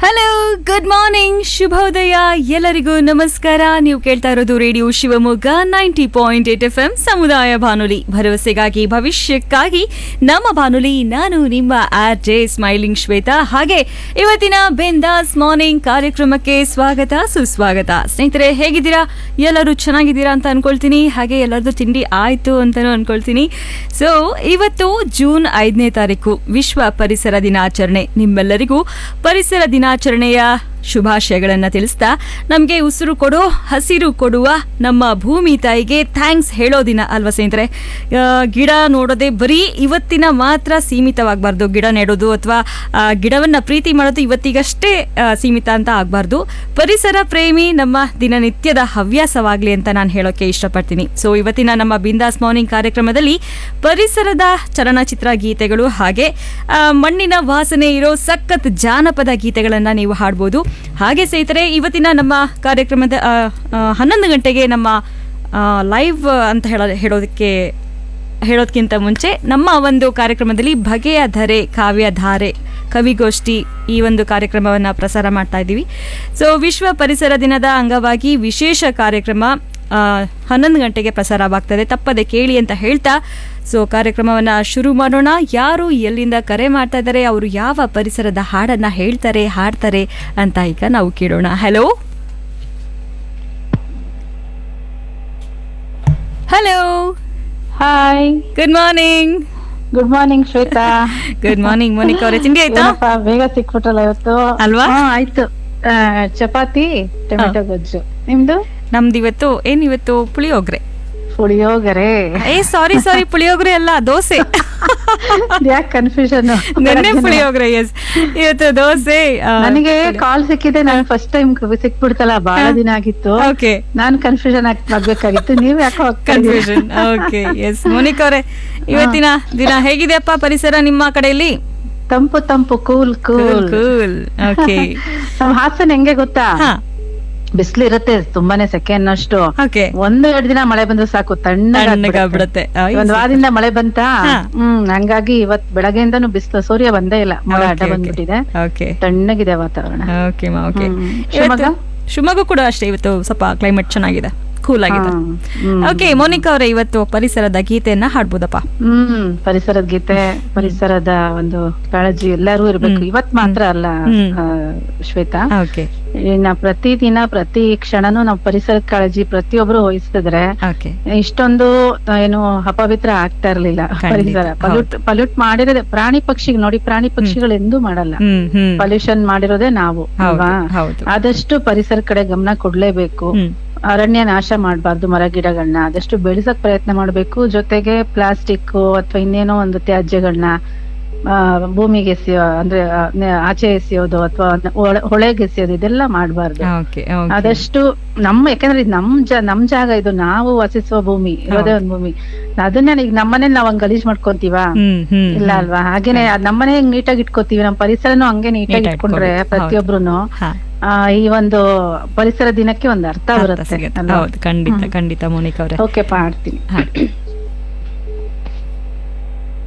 Hello good morning ಶುಭೋದಯ ಎಲ್ಲರಿಗೂ ನಮಸ್ಕಾರ ನೀವು ಕೇಳ್ತಾ ಇರೋದು radio Shivamogga ninety point eight F M ಸಮುದಾಯ ಬಾನುಲಿ ಭರವಸೆಗಾಗಿ ಭವಿಷ್ಯಕ್ಕಾಗಿ ನಮ್ಮ ಬಾನುಲಿ ನಾನು ನಿಮ್ಮ ಆರ್ ಜೆ ಸ್ಮೈಲಿಂಗ್ ಶ್ವೇತಾ ಹಾಗೆ ಇವತ್ತಿನ ಬೆಂದಾಸ್ ಮಾರ್ನಿಂಗ್ ಕಾರ್ಯಕ್ರಮಕ್ಕೆ ಸ್ವಾಗತ ಸುಸ್ವಾಗತ ಸ್ನೇಹಿತರೆ ಹೇಗಿದ್ದೀರಾ ಎಲ್ಲರೂ ಚೆನ್ನಾಗಿದ್ದೀರಾ ಅಂತ ಅನ್ಕೊಳ್ತೀನಿ ಹಾಗೆ ಎಲ್ಲರದ್ದು ತಿಂಡಿ ಆಯ್ತು ಅಂತಾನು ಅನ್ಕೊಳ್ತೀನಿ ಸೊ ಇವತ್ತು ಜೂನ್ ಐದನೇ ತಾರೀಕು ವಿಶ್ವ ಪರಿಸರ ದಿನಾಚರಣೆ ನಿಮ್ಮೆಲ್ಲರಿಗೂ ಪರಿಸರ ದಿನಾಚರಣೆಯ ಶುಭಾಶಯಗಳನ್ನು ತಿಳಿಸ್ತಾ ನಮಗೆ ಉಸಿರು ಕೊಡೋ ಹಸಿರು ಕೊಡುವ ನಮ್ಮ ಭೂಮಿ ತಾಯಿಗೆ ಥ್ಯಾಂಕ್ಸ್ ಹೇಳೋ ದಿನ ಅಲ್ವಾ ಸ್ನೇಹಿತರೆ ಆ, ಗಿಡ ನೋಡೋದೇ ಬರೀ ಇವತ್ತಿನ ಮಾತ್ರ ಸೀಮಿತವಾಗಬಾರ್ದು ಗಿಡ ನೆಡೋದು ಅಥವಾ ಗಿಡವನ್ನು ಪ್ರೀತಿ ಮಾಡೋದು ಇವತ್ತಿಗಷ್ಟೇ ಆ, ಸೀಮಿತ ಅಂತ ಆಗಬಾರ್ದು ಪರಿಸರ ಪ್ರೇಮಿ ನಮ್ಮ ದಿನನಿತ್ಯದ ಹವ್ಯಾಸವಾಗಲಿ ಅಂತ ನಾನು ಹೇಳೋಕ್ಕೆ ಇಷ್ಟಪಡ್ತೀನಿ ಸೊ ಇವತ್ತಿನ ನಮ್ಮ ಬಿಂದಾಸ್ ಮಾರ್ನಿಂಗ್ ಕಾರ್ಯಕ್ರಮದಲ್ಲಿ ಪರಿಸರದ ಚಲನಚಿತ್ರ ಗೀತೆಗಳು ಹಾಗೆ ಆ, ಮಣ್ಣಿನ ವಾಸನೆ ಇರೋ ಸಖತ್ ಜಾನಪದ ಗೀತೆಗಳನ್ನು ನೀವು ಹಾಡ್ಬೋದು ಹಾಗೆ ಸ್ನೇಹಿತರೆ ಇವತ್ತಿನ ನಮ್ಮ ಕಾರ್ಯಕ್ರಮದ ಆ, ಆ, ಹನ್ನೊಂದು ಗಂಟೆಗೆ ನಮ್ಮ ಲೈವ್ ಅಂತ ಹೇಳೋ ಹೇಳೋದಕ್ಕೆ ಹೇಳೋದಕ್ಕಿಂತ ಮುಂಚೆ ನಮ್ಮ ಒಂದು ಕಾರ್ಯಕ್ರಮದಲ್ಲಿ ಬಗೆಯ ಧರೆ ಕಾವ್ಯ ಧಾರೆ ಕವಿಗೋಷ್ಠಿ ಈ ಒಂದು ಕಾರ್ಯಕ್ರಮವನ್ನು ಪ್ರಸಾರ ಮಾಡ್ತಾ ಇದ್ದೀವಿ ಸೊ ವಿಶ್ವ ಪರಿಸರ ದಿನದ ಅಂಗವಾಗಿ ವಿಶೇಷ ಕಾರ್ಯಕ್ರಮ ಆ, ಹನ್ನೊಂದು ಗಂಟೆಗೆ ಪ್ರಸಾರವಾಗ್ತದೆ ತಪ್ಪದೆ ಕೇಳಿ ಅಂತ ಹೇಳ್ತಾ ಸೊ ಕಾರ್ಯಕ್ರಮವನ್ನು ಶುರು ಮಾಡೋಣ ಯಾರು ಎಲ್ಲಿಂದ ಕರೆ ಮಾಡ್ತಾ ಇದ್ದಾರೆ ಅವರು ಯಾವ ಪರಿಸರದ ಹಾಡನ್ನು ಹೇಳ್ತಾರೆ ಹಾಡ್ತಾರೆ ಅಂತ ಈಗ ನಾವು ಕೇಳೋಣ hello hello hi good morning good morning Shweta good morning Monica ಅವರೇ ತಿಂಡಿ ಆಯ್ತಾ ಏನಪ್ಪ ಬೇಗ ಸಿಕ್ಬಿಟ್ರಲ್ಲ ಇವತ್ತು ಅಲ್ವಾ? ಹಾ, ಆಯ್ತು ಆ, ಚಪಾತಿ ಟೊಮೆಟೊ ಗೊಜ್ಜು ನಿಮ್ದು ನಮ್ದು ಇವತ್ತು ಏನ್ ಇವತ್ತು ಪುಳಿಯೋಗ್ರೆ ಪುಳಿಯೋಗರೆ ಏ ಸಾರಿ ಸಾರಿ ಪುಳಿಯೋಗ್ರೆ ಅಲ್ಲ ದೋಸೆ ಯಾಕೆ ಕನ್ಫ್ಯೂಷನ್ ನೆನ್ನೆ ಪುಳಿಯೋಗ್ರೆ ಎಸ್ ಇವತ್ತು ದೋಸೆ ನನಗೆ ಕಾಲ್ ಸಿಕ್ಕಿದೆ ನಾನು ಫಸ್ಟ್ ಟೈಮ್ ಸಿಕ್ಬಿಡ್ತಲ್ಲ ಬಹಳ ದಿನ ಆಗಿತ್ತು ಓಕೆ ನಾನ್ ಕನ್ಫ್ಯೂಷನ್ ಆಗ್ಬೇಕಾಗಿತ್ತು ನೀವ್ ಯಾಕೋ ಕನ್ಫ್ಯೂಷನ್ ಓಕೆ ಎಸ್ ಮೋನಿಕಾ ಅವರೇ ಇವತ್ತಿನ ದಿನ ಹೇಗಿದೆಯಪ್ಪ ಪರಿಸರ ನಿಮ್ಮ ಕಡೆಯಲ್ಲಿ ತಂಪು ತಂಪು ಕೂಲ್ ಕೂಲ್ ಕೂಲ್ ಓಕೆ ನಮ್ ಹಾಸನ್ ಹೆಂಗೆ ಗೊತ್ತಾ ಹಾ ಬಿಸ್ಲು ಇರುತ್ತೆ ತುಂಬಾನೇ ಸೆಕೆ ಅನ್ನೋಷ್ಟು ಓಕೆ ಒಂದ್ ಎರಡ್ ದಿನ ಮಳೆ ಬಂದ್ರೆ ಸಾಕು ತಣ್ಣಗಾಗ್ಬಿಡುತ್ತೆ. ತಣ್ಣಗಾಗ್ಬಿಡುತ್ತೆ. ಆಯ್ತು. ಒಂದ್ ವಾರದಿಂದ ಮಳೆ ಬಂತ ಹಾ. ಹ್ಮ್ ಹಂಗಾಗಿ ಇವತ್ ಬೆಳಗ್ಗೆಯಿಂದನೂ ಬಿಸ್ಲು ಸೂರ್ಯ ಬಂದೇ ಇಲ್ಲ ಮಳೆ Okay, ಅಡ್ಡ okay. ಬಂದ್ಬಿಟ್ಟಿದೆ ಓಕೆ ತಣ್ಣಗಿದೆ ವಾತಾವರಣ ಓಕೆ ಮಾ ಓಕೆ ಹ್ಮ್. ಇವತ್ತು ಶಿವಮೊಗ್ಗ? ಶಿವಮೊಗ್ಗ ಕೂಡ ಅಷ್ಟೇ ಇವತ್ತು ಸ್ವಲ್ಪ ಕ್ಲೈಮೇಟ್ ಚೆನ್ನಾಗಿದೆ ಕೂಲ್ ಆಗಿದೆ ಹಾ. ಹ್ಮ್. ಓಕೆ ಮೋನಿಕಾ ಅವರೇ ಇವತ್ತು ಪರಿಸರದ ಗೀತೆಯನ್ನ ಹಾಡ್ಬೋದಪ್ಪ ಹ್ಮ್ ಪರಿಸರದ ಗೀತೆ ಪರಿಸರದ ಒಂದು ಕಾಳಜಿ ಎಲ್ಲರೂ ಇರ್ಬೇಕು ಹ್ಮ್. ಇವತ್ ಮಾತ್ರ ಅಲ್ಲ ಹ್ಮ್. ಆ, ಶ್ವೇತಾ ಓಕೆ ಇನ್ನ ಪ್ರತಿದಿನ ಪ್ರತಿ ಕ್ಷಣನೂ ನಾವು ಪರಿಸರದ ಕಾಳಜಿ ಪ್ರತಿಯೊಬ್ರು ವಹಿಸ್ತಿದ್ರೆ ಓಕೆ ಇಷ್ಟೊಂದು ಆ, ಏನು ಅಪವಿತ್ರ ಆಗ್ತಾ ಇರ್ಲಿಲ್ಲ ಖಂಡಿತ, ಪರಿಸರ ಪಲ್ಯೂಟ್ ಪಲ್ಯೂಟ್ ಮಾಡಿರೋದೇ ಪ್ರಾಣಿ ಪಕ್ಷಿಗಳು ನೋಡಿ ಪ್ರಾಣಿ ಪಕ್ಷಿಗಳು ಎಂದೂ ಮಾಡಲ್ಲ ಹ್ಮ್ ಹ್ಮ್ ಪೊಲ್ಯೂಷನ್ ಮಾಡಿರೋದೇ ನಾವು ಹೌದು, ಅಲ್ವಾ ಹೌದು. ಆದಷ್ಟು ಪರಿಸರ ಕಡೆ ಗಮನ ಕೊಡ್ಲೇಬೇಕು ಹ್ಮ್ ಅರಣ್ಯ ನಾಶ ಮಾಡಬಾರ್ದು ಮರ ಗಿಡಗಳನ್ನ ಆದಷ್ಟು ಬೆಳೆಸಕ್ ಪ್ರಯತ್ನ ಮಾಡ್ಬೇಕು ಜೊತೆಗೆ ಪ್ಲಾಸ್ಟಿಕ್ ಅಥವಾ ಇನ್ನೇನೋ ಒಂದು ತ್ಯಾಜ್ಯಗಳನ್ನ ಆ, ಭೂಮಿಗೆ ಎಸೆಯೋ ಅಂದ್ರೆ ಆ, ನೆ- ಆಚೆ ಎಸೆಯೋದು ಅಥವಾ ಹೊಳೆಗೆ ಎಸೆಯೋದು ಇದೆಲ್ಲ ಮಾಡಬಾರ್ದು ಓಕೆ ಓಕೆ ಆದಷ್ಟು ನಮ್ಮ ಯಾಕಂದ್ರೆ ಇದು ನಮ್ ಜ ನಮ್ ಜಾಗ ಇದು ನಾವು ವಾಸಿಸುವ ಭೂಮಿ ಇರೋದೇ ಒಂದ್ ಭೂಮಿ ಅದನ್ನ ಈಗ ನಮ್ಮನೆ ನಾವ್ ಹಂಗ್ ಗಲೀಜ್ ಮಾಡ್ಕೊಂತೀವಾ ಹ್ಮ್ ಹ್ಮ್ ಇಲ್ಲ ಅಲ್ವಾ ಹಾಗೇನೆ ಅದ್ ನಮ್ಮನೆ ಹೆಂಗ್ ನೀಟಾಗಿ ಇಟ್ಕೋತೀವಿ ನಮ್ ಪರಿಸರನು ಹಂಗೆ ನೀಟಾಗಿ ನೀಟಾಗಿ ಇಟ್ಕೊಂಡ್ರೆ ಇಟ್ಕೊಬೇಕು. ಪ್ರತಿಯೊಬ್ರುನು ಹಾ ಆ, ಈ ಒಂದು ಪರಿಸರ ದಿನಕ್ಕೆ ಒಂದು ಅರ್ಥ ಅರ್ಥ ಬರುತ್ತೆ ಸಿಗುತ್ತೆ ಅಲ್ವಾ? ಹೌದು ಖಂಡಿತ ಖಂಡಿತ ಮೋನಿಕಾ ಅವರೇ ಓಕೆ ಪಾಡ್ತೀನಿ ಹಾಡಿ